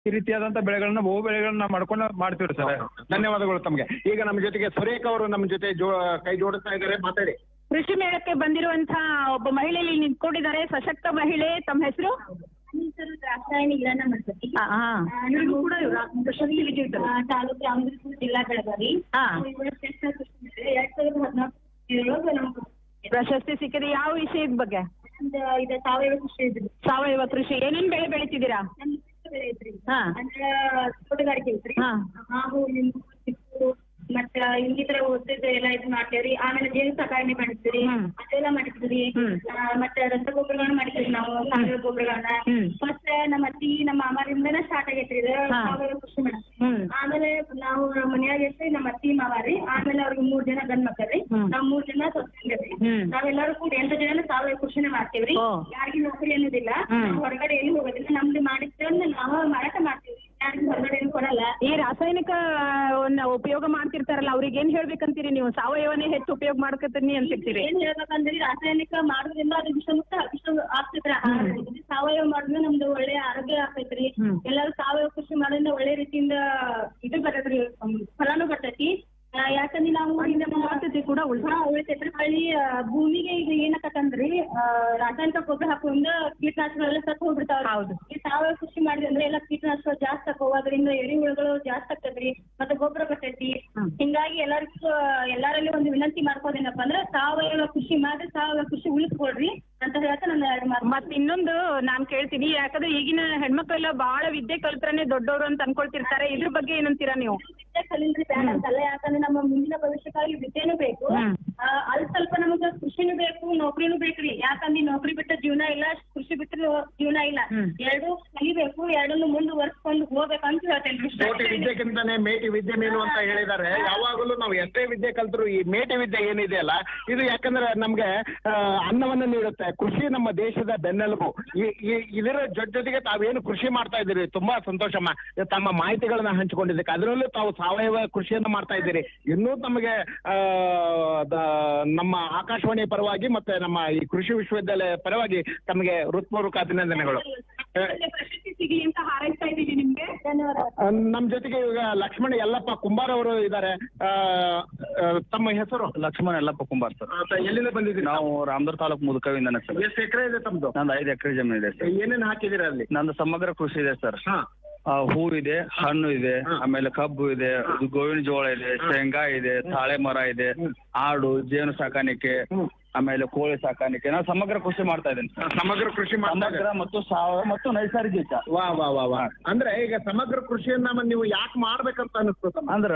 ಈ ರೀತಿಯಾದಂತ ಬೆಳೆಗಳನ್ನ ಬಹು ಬೆಳೆಗಳನ್ನ ಮಾಡ್ಕೊಂಡು ಮಾಡ್ತೀವಿ ಸರ್ ಧನ್ಯವಾದಗಳು ತಮಗೆ ಈಗ ನಮ್ಮ ಜೊತೆಗೆ ಸುರೇಖ ಅವರು ನಮ್ಮ ಜೊತೆ ಜೋ ಕೈ ಜೋಡಿಸ್ತಾ ಇದ್ದಾರೆ ಮಾತಾಡಿ ಕೃಷಿ ಮೇಳಕ್ಕೆ ಬಂದಿರುವಂತಹ ಒಬ್ಬ ಮಹಿಳೆ ಇಲ್ಲಿ ನಿಂತ್ಕೊಂಡಿದ್ದಾರೆ ಸಶಕ್ತ ಮಹಿಳೆ ತಮ್ಮ ಹೆಸರು ಹೆಸರು ದಾಕ್ಷಾಯಿಣಿ ಗಿರಣ ಮಾಡ್ತೀವಿ ಇವ್ರಿಗೂ ಕೂಡ ಇವ್ರಾ? ಪ್ರಶಸ್ತಿ ವಿಜೇತರು. ತಾಲೂಕು ಅಮೃತಪುರ ಜಿಲ್ಲಾ ಬೆಳಗಾವಿ ಹಾ. ನಾವು ಇವತ್ತು ಶ್ರೇಷ್ಠ ಕೃಷಿ ಮೇಳ ಎರಡ್ ಸಾವಿರದ ಹದಿನಾಲ್ಕು ನಮ್ಗೆ ಪ್ರಶಸ್ತಿ ಸಿಕ್ಕಿದೆ ಯಾವ ವಿಷಯದ ಬಗ್ಗೆ ಒಂದು ಇದು ಸಾವಯವ ಕೃಷಿ ಇದ್ರಿ ಸಾವಯವ ಕೃಷಿ ಏನೇನ್ ಬೆಳೆ ಬೆಳಿತಿದ್ದೀರಾ ನಮ್ ಬೆಳೆ ಐತ್ರಿ ಹಾ. ಅಂದ್ರ ತೋಟಗಾರಿಕೆ ಐತ್ರಿ ಹಾ. ಹಾವು ನಿಂಬು ಚಿಕ್ಕು ಮತ್ತ ಇನ್ನಿತರ ಓದಿದ ಎಲ್ಲ ಇದು ಮಾಡ್ತೇವ್ರಿ ಆಮೇಲೆ ಜೇನು ಸಾಕಾಣೆ ಮಾಡಿರ್ತೀವಿ ಹ್ಮ್. ಅದೆಲ್ಲ ಮಾಡಿರ್ತೀವಿ ಹ್ಮ್. ಆ, ಮತ್ತೆ ರಸಗೊಬ್ಬರಗಳನ್ನ ಮಾಡಿರ್ತೀವಿ ನಾವು ಸಾವಯವ ಗೊಬ್ಬರಗಳನ್ನ ಹ್ಮ್. ಮತ್ತೆ ನಮ್ಮ ಅತ್ತಿ ನಮ್ಮ ಮಾಮಾರಿಂದನೇ ಸ್ಟಾರ್ಟ್ ಆಗೈತ್ರಿ ಇದು ಹಾ. ಸಾವಯವ ಕೃಷಿ ಮೇಳ ಹ್ಮ್. ಆಮೇಲೆ ನಾವು ಮನ್ಯಾಗ ಇರ್ತೀವಿ ನಮ್ಮ ಅತ್ತಿ ಮಾವಾರಿ ಆಮೇಲೆ ಅವ್ರಿಗೆ ಮೂರ್ ಜನ ಗಂಡ್ ಮಕ್ಕಳ್ರಿ ಹ್ಮ್. ನಾವ್ ಮೂರ್ ಜನ ಸೊಸೆಂದ್ರಿ ಹ್ಮ್. ನಾವೆಲ್ಲರೂ ಕೂಡ ಎಂಟು ಜನ ಸಾವಯವ ಕೃಷಿನೇ ಮಾಡ್ತೀವ್ರಿ ಓ. ಯಾರಿಗೂ ನೌಕರಿ ಅನ್ನೋದಿಲ್ಲ ಹ್ಮ್. ನಾವ್ ಹೊರಗಡೆ ಎಲ್ಲಿ ಹೋಗೋದಿಲ್ಲ ನಮ್ದು ಮಾಡಿದ್ದನ್ನ ನಾವು ಮಾರಾಟ ಮಾಡ್ತೀವಿ ಯಾರಿಗೂ ಹೊರಗಡೆ ಏನು ಕೊಡಲ್ಲ ಈ ರಾಸಾಯನಿಕ ಆ, ವನ್ನ ಉಪಯೋಗ ಮಾಡ್ತಿರ್ತಾರಲ್ಲ ಅವ್ರಿಗೆ ಏನ್ ಹೇಳ್ಬೇಕಂತೀರಿ ನೀವು ಸಾವಯವನೇ ಹೆಚ್ಚು ಉಪಯೋಗ ಮಾಡ್ಕೊತೀನಿ ಅಂತಿರ್ತೀರಿ ಏನ್ ಹೇಳ್ಬೇಕಂದ್ರೆ ರಾಸಾಯನಿಕ ಮಾಡೋದ್ರಿಂದ ಅದು ವಿಷಮುಕ್ತ ವಿಷ ಆಗ್ತೈತ್ರಿ ಆಹಾರ ಇದು ಸಾವಯವ ಮಾಡೋದ್ರಿಂದ ನಮ್ದು ಒಳ್ಳೆ ಆರೋಗ್ಯ ಆಗ್ತೈತ್ರಿ ಹ್ಮ್. ಎಲ್ಲರೂ ಸಾವಯವ ಕೃಷಿ ಮಾಡೋದ್ರಿಂದ ಒಳ್ಳೆ ರೀತಿಯಿಂದ ಇದು ಬರ್ತೈತ್ರಿ ಹ್ಮ್, ಫಲಾನು ಬರ್ತೈತಿ ಆ, ಯಾಕಂದ್ರೆ ನಾವು ಫಲವತ್ತತೆ ಕೂಡ ಉಳಿದ ಹಾ ಉಳಿತೈತ್ರಿ ಹೊಳ್ಳಿ ಆ, ಭೂಮಿಗೆ ಈಗ ಏನಕತ್ತಂದ್ರಿ ಆ, ರಾಸಾಯನಿಕ ಗೊಬ್ಬರ ಹಾಕೋದ್ರಿಂದ ಕೀಟನಾಶಕಗಳೆಲ್ಲ ಸತ್ತು ಹೋಗ್ಬಿಡ್ತಾವ್ರಿ ಹೌದು. ಈ ಸಾವಯವ ಕೃಷಿ ಮಾಡಿದ್ವಿ ಅಂದ್ರೆ ಎಲ್ಲ ಕೀಟನಾಶಕ ಜಾಸ್ತಿ ಹಾಕೋವು ಅದರಿಂದ ಎರೆಹುಳುಗಳು ಜಾಸ್ತಿ ಆಗ್ತದ್ರಿ ಮತ್ತೆ ಗೊಬ್ಬರ ಬರ್ತೈತಿ ಹ್ಮ್. ಹಿಂಗಾಗಿ ಎಲ್ಲರಿಗೂ ಎಲ್ಲರಲ್ಲಿ ಒಂದು ವಿನಂತಿ ಮಾಡ್ಕೋದೇನಪ್ಪ ಅಂದ್ರೆ ಸಾವಯವ ಕೃಷಿ ಮಾಡಿ ಸಾವಯವ ಕೃಷಿ ಉಳಿಸ್ಕೊಳ್ರಿ ಅಂತ ಹೇಳ್ತಾ ನನ್ನ ಎರಡು ಮಾತು ಮತ್ ಇನ್ನೊಂದು ನಾನ್ ಕೇಳ್ತೀನಿ ಯಾಕಂದ್ರೆ ಈಗಿನ ಹೆಣ್ಮಕ್ಳೆಲ್ಲ ಬಹಳ ವಿದ್ಯೆ ಕಲ್ತ್ರನೆ ದೊಡ್ಡವರು ಅಂತ ಅನ್ಕೊಳ್ತಿರ್ತಾರೆ ಇದ್ರ ಬಗ್ಗೆ ಏನಂತೀರಾ ನೀವು ವಿದ್ಯೆ ಕಲೀಲ್ರಿ ಬೇಡ ಅಂತಲ್ಲ ಯಾಕಂದ್ರೆ ನಮ್ಮ ಮುಂದಿನ ಭವಿಷ್ಯಕ್ಕಾಗಿ ವಿದ್ಯೆನೂ ಬೇಕು ಹ್ಮ್. ಆ, ಅಲ್ಲಿ ಸ್ವಲ್ಪ ನಮಗ ಕೃಷಿನೂ ಬೇಕು ನೌಕರಿನೂ ಬೇಕ್ರಿ ಯಾಕಂದ್ರೆ ನೌಕರಿ ಬಿಟ್ಟ ಜೀವನ ಇಲ್ಲ ಕೃಷಿ ಬಿಟ್ಟರೆ ಜೀವನ ಇಲ್ಲ ಹ್ಮ್. ಎರಡು ಕಲಿಬೇಕು ಎರಡನ್ನು ಮುಂದುವರ್ಸ್ಕೊಂಡು ಹೋಗ್ಬೇಕಂತ ಹೇಳ್ತೇನೆ ಕೋಟಿ ವಿದ್ಯೆಗಿಂತಾನೆ ಮೇಟಿ ವಿದ್ಯೆ ಮೇಲು ಅಂತ ಹೇಳಿದ್ದಾರೆ ಯಾವಾಗಲೂ ನಾವು ಎಷ್ಟೇ ವಿದ್ಯೆ ಕಲ್ತರು ಈ ಮೇಟಿ ವಿದ್ಯೆ ಏನಿದೆ ಅಲ್ಲ ಇದು ಯಾಕಂದ್ರೆ ನಮ್ಗೆ ಆ, ಅನ್ನವನ್ನ ನೀಡುತ್ತೆ ಕೃಷಿ ನಮ್ಮ ದೇಶದ ಬೆನ್ನೆಲುಬು ಈ- ಈ- ಇದರ ಜೊತೆ ಜೊತೆಗೆ ತಾವೇನು ಕೃಷಿ ಮಾಡ್ತಾ ಇದ್ದೀರಿ ತುಂಬಾ ಸಂತೋಷಮ್ಮ ತಮ್ಮ ಮಾಹಿತಿಗಳನ್ನ ಹಂಚಿಕೊಂಡಿದ್ದಕ್ಕೆ ಅದರಲ್ಲೂ ತಾವು ಸಾವಯವ ಕೃಷಿಯನ್ನ ಮಾಡ್ತಾ ಇದ್ದೀರಿ ಇನ್ನೂ ತಮಗೆ ಆ, ದ- ನಮ್ಮ ಆಕಾಶವಾಣಿ ಪರವಾಗಿ ಮತ್ತೆ ನಮ್ಮ ಈ ಕೃಷಿ ವಿಶ್ವವಿದ್ಯಾಲಯ ಪರವಾಗಿ ತಮಗೆ ಹೃತ್ಪೂರ್ವಕ ಅಭಿನಂದನೆಗಳು ಆ, ಪ್ರಶಸ್ತಿ ಸಿಗ್ಲಿ ಅಂತ ಹಾರೈಸ್ತಾ ಇದ್ದೀನಿ ನಿಮ್ಗೆ ಧನ್ಯವಾದ ಆ, ನಮ್ ಜೊತೆಗೆ ಈಗ ಲಕ್ಷ್ಮಣ ಯಲ್ಲಪ್ಪ ಕುಂಬಾರ್ ಅವರು ಇದ್ದಾರೆ ಆ, ಆ, ತಮ್ಮ ಹೆಸರು ಲಕ್ಷ್ಮಣ ಯಲ್ಲಪ್ಪ ಕುಂಬಾರ್ ಸರ್ ಆ, ತ- ಎಲ್ಲಿಂದ ಬಂದಿದ್ದೀರಿ ನಾವು ರಾಮದುರ್ ತಾಲೂಕು ಮುದುಕವಿಂದನೇ ಸರ್ ಎಷ್ಟು ಎಕರೆ ಇದೆ ತಮ್ದು ನಂದು ಐದು ಎಕರೆ ಜಮೀನು ಇದೆ ಸರ್ ಏನೇನು ಹಾಕಿದ್ದೀರಾ ಅಲ್ಲಿ ನಂದು ಸಮಗ್ರ ಕೃಷಿ ಇದೆ ಸರ್ ಹಾ ಆ, ಹೂ ಇದೆ ಹಣ್ಣು ಇದೆ ಹಾ. ಆಮೇಲೆ ಕಬ್ಬು ಇದೆ ಇದು ಗೋವಿನ ಜೋಳ ಇದೆ ಶೇಂಗಾ ಇದೆ ತಾಳೆ ಮರ ಇದೆ ಆಡು ಜೇನು ಸಾಕಾಣಿಕೆ ಹ್ಮ್. ಆಮೇಲೆ ಕೋಳಿ ಸಾಕಾಣಿಕೆ ನಾನು ಸಮಗ್ರ ಕೃಷಿ ಮಾಡ್ತಾ ಇದ್ದೀನಿ ಸರ್ ಸಮಗ್ರ ಕೃಷಿ ಮಾಡ್ತಾ ಸಮಗ್ರ ಇದ್ದೀರಾ? ಮತ್ತು ಸಾವಯವ ಮತ್ತು ನೈಸರ್ಗಿಕ ವಾ ವಾ ವಾ ವಾ ಅಂದ್ರೆ ಈಗ ಸಮಗ್ರ ಕೃಷಿಯನ್ನ ಮ- ನೀವು ಯಾಕೆ ಮಾಡ್ಬೇಕಂತ ಅನಿಸ್ತು ತಮ್ಮ? ಅಂದ್ರ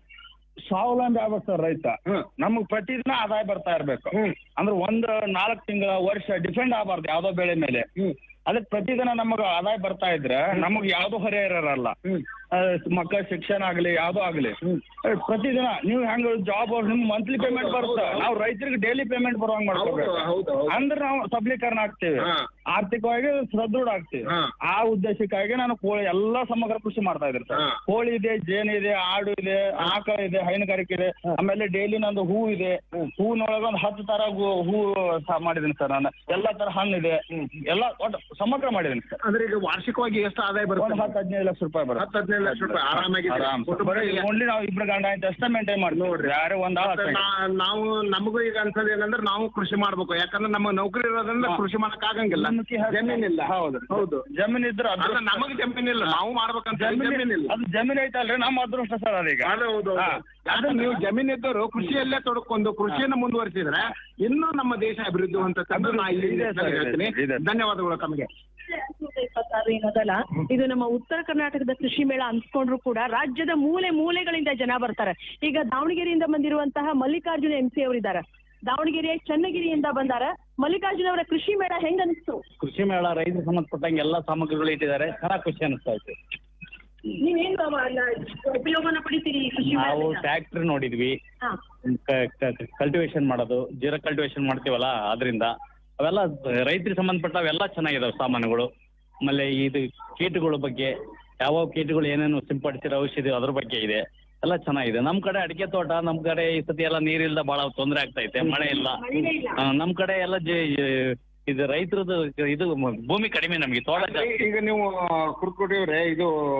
ಸ್ವಾವಲಂಬಿ ಆಗ್ಬೇಕು ಸರ್ ರೈತ ಹ್ಮ್. ನಮಗ್ ಪ್ರತಿದಿನ ಆದಾಯ ಬರ್ತಾ ಇರ್ಬೇಕು ಹ್ಮ್. ಅಂದ್ರೆ ಒಂದ್ ನಾಲ್ಕು ತಿಂಗಳ ವರ್ಷ ಡಿಪೆಂಡ್ ಆಗಬಾರ್ದು ಯಾವ್ದೋ ಬೆಳೆ ಮೇಲೆ ಹ್ಮ್. ಅದಕ್ಕೆ ಪ್ರತಿದಿನ ನಮಗ ಆದಾಯ ಬರ್ತಾ ಇದ್ರೆ ನಮಗ್ ಯಾವ್ದು ಹೊರೆ ಇರಲ್ಲ ಹ್ಮ್. ಮಕ್ಕಳ ಶಿಕ್ಷಣ ಆಗ್ಲಿ ಯಾವ್ದೋ ಆಗ್ಲಿ ಹ್ಮ್. ಏ, ಪ್ರತಿದಿನ ನೀವು ಹೆಂಗ ಜಾಬ್ ನಿಮ್ ಮಂತ್ಲಿ ಪೇಮೆಂಟ್ ಬರುತ್ತೆ ನಾವು ರೈತರಿಗೆ ಡೈಲಿ ಪೇಮೆಂಟ್ ಬರುವಂಗ್ ಮಾಡ್ಕೋಬೇಕು ಹೌದು, ಹೌದು, ಹೌದು. ಅಂದ್ರೆ ನಾವು ಸಬಲೀಕರಣ ಆಗ್ತೇವೆ ಹಾ. ಆರ್ಥಿಕವಾಗಿ ಸದೃಢ ಆಗ್ತೇವೆ ಹಾ. ಆ ಉದ್ದೇಶಕ್ಕಾಗಿ ನಾನು ಕೋಳಿ ಎಲ್ಲಾ ಸಮಗ್ರ ಕೃಷಿ ಮಾಡ್ತಾ ಇದ್ದೀನಿ ಸರ್ ಹಾ. ಕೋಳಿ ಇದೆ ಜೇನು ಇದೆ ಆಡು ಇದೆ ಆಕಳ ಇದೆ ಹೈನುಗಾರಿಕೆ ಇದೆ ಆಮೇಲೆ ಡೈಲಿ ನಂದು ಹೂ ಇದೆ ಹೂವಿನೊಳಗೆ ಒಂದು ಹತ್ತು ತರ ಗು- ಹೂ ಸಹ ಮಾಡಿದ್ದೀನಿ ಸರ್ ನಾನು ಎಲ್ಲಾ ತರ ಹಣ್ಣು ಇದೆ ಎಲ್ಲ ಒಟ್ಟು ಸಮಗ್ರ ಮಾಡಿದ್ದೀನಿ ಸರ್ ಅಂದ್ರೆ ಈಗ ವಾರ್ಷಿಕವಾಗಿ ಎಷ್ಟು ಆದಾಯ ಒಂದು ಬರುತ್ತೆ ಹತ್ತು ಹದಿನೈದು ಲಕ್ಷ ರೂಪಾಯಿ ಬರುತ್ತೆ ಹತ್ತು ಹದಿನೈದು ಲಕ್ಷ ರೂಪಾಯಿ ಆರಾಮಾಗಿದೆ ಆರಾಮ್ ಸರ್. ಬರೀ ಓನ್ಲಿ ನಾವು ಇಬ್ರು ಗಂಡ ಆಯ್ತು ಅಷ್ಟೇ ಮೇಂಟೈನ್ ಮಾಡಿ ನೋಡ್ರಿ ಯಾರೇ ಒಂದ್ ಆಳ್ ಮತ್ತೆ ಹತ್ತಂಗಿಲ್ಲ. ನಾ- ನಾವು ನಮಗೂ ಈಗ ಅನ್ಸೋದು ಏನಂದ್ರೆ ನಾವು ಕೃಷಿ ಮಾಡ್ಬೇಕು ಯಾಕಂದ್ರೆ ನಮ್ಮ ನೌಕರಿ ಇರೋದ್ರಿಂದ ಹಾ. ಕೃಷಿ ಮಾಡಕ್ ಆಗಂಗಿಲ್ಲ ನಮ್ಗೆ ಹತ್ತು- ಜಮೀನಿಲ್ಲ ಹೌದು ಹೌದು ಜಮೀನ್ ಇದ್ರೆ ಅಲ್ಲ ಅದೃಷ್ಟ. ನಮಗೆ ಜಮೀನಿಲ್ಲ ನಾವು ಮಾಡ್ಬೇಕಂತ ಜಮೀನ್ ಜಮೀನಿಲ್ಲ ಅದು ಜಮೀನ್ ಐತಲ್ರಿ ನಮ್ಮ ಅದೃಷ್ಟ ಸರ್ ಅದೀಗ ಅದು ಹೌದು ಹಾ. ಅದು ನೀವು ಜಮೀನ್ ಇದ್ದವರು ಕೃಷಿಯಲ್ಲೇ ತೊಡಕೊಂಡು ಕೃಷಿಯನ್ನು ಮುಂದುವರಿಸಿದ್ರೆ ಇನ್ನೂ ನಮ್ಮ ದೇಶ ಅಭಿವೃದ್ಧಿ ಹೊಂದುತ್ತೆ ನಾ ಇಲ್ಲಿ ಇದೆ ಸರ್, ಇದೆ, ಹೇಳ್ತೀನಿ ಇದೆ. ಧನ್ಯವಾದಗಳು ತಮಗೆ ಇಪ್ಪತ್ತಾರು ಏನದಲ್ಲ ಇದು ನಮ್ಮ ಉತ್ತರ ಕರ್ನಾಟಕದ ಕೃಷಿ ಮೇಳ ಅನ್ಸ್ಕೊಂಡ್ರು ಕೂಡ ರಾಜ್ಯದ ಮೂಲೆ ಮೂಲೆಗಳಿಂದ ಜನ ಬರ್ತಾರೆ ಈಗ ದಾವಣಗೆರೆಯಿಂದ ಬಂದಿರುವಂತಹ ಮಲ್ಲಿಕಾರ್ಜುನ ಎಂ ಸಿ ಅವರಿದ್ದಾರೆ ದಾವಣಗೆರೆ ಚನ್ನಗಿರಿಯಿಂದ ಬಂದಾರ ಮಲ್ಲಿಕಾರ್ಜುನ ಅವರ ಕೃಷಿ ಮೇಳ ಹೆಂಗ್ ಅನಿಸ್ತು ಕೃಷಿ ಮೇಳ ರೈತರಿಗೆ ಸಂಬಂಧಪಟ್ಟಂಗೆ ಎಲ್ಲ ಸಾಮಗ್ರಿಗಳು ಇಟ್ಟಿದ್ದಾರೆ ಚೆನ್ನಾಗಿ ಖುಷಿ ಅನಿಸ್ತಾ ಇತ್ತು ನೀವೇನ್ ಉಪಯೋಗನ ಪಡಿತೀರಿ ಈ ಕೃಷಿ ನಾವು ಮೇಳದಿಂದ? ಟ್ರ್ಯಾಕ್ಟರ್ ನೋಡಿದ್ವಿ ಹಾ. ಕಲ್ಟಿವೇಶನ್ ಮಾಡೋದು ಜೀರ ಕಲ್ಟಿವೇಶನ್ ಮಾಡ್ತೀವಲ್ಲ ಅದರಿಂದ ಅವೆಲ್ಲ ರೈತರಿಗೆ ಸಂಬಂಧಪಟ್ಟ ಅವೆಲ್ಲ ಚೆನ್ನಾಗಿದಾವೆ ಸಾಮಾನುಗಳು ಆಮೇಲೆ ಇದು ಕೀಟಗಳ ಬಗ್ಗೆ ಯಾವ ಕೀಟಗಳು ಏನೇನು ಸಿಂಪಡಿಸಿರೋ ಔಷಧಿ ಅದ್ರ ಬಗ್ಗೆ ಇದೆ ಎಲ್ಲ ಚೆನ್ನಾಗಿದೆ ನಮ್ಮ ಕಡೆ ಅಡಿಕೆ ತೋಟ ನಮ್ಮ ಕಡೆ ಈ ಸತಿ ಎಲ್ಲ ನೀರಿಲ್ದ ಬಹಳ ತೊಂದರೆ ಆಗ್ತಾ ಐತೆ ಮಳೆ ಇಲ್ಲ ಮಳೆನೇ ಇಲ್ಲ. ಆ, ನಮ್ಮ ಕಡೆ ಎಲ್ಲ ಜೆ- ಇದು ರೈತರದ್ದು ಇದು ಭೂಮಿ ಕಡಿಮೆ ನಮಗೆ ತೋಟ ಜಾಸ್ತಿ ಈಗ ನೀವು ಕುರ್ಕುಟಿಯವ್ರೆ ಇದು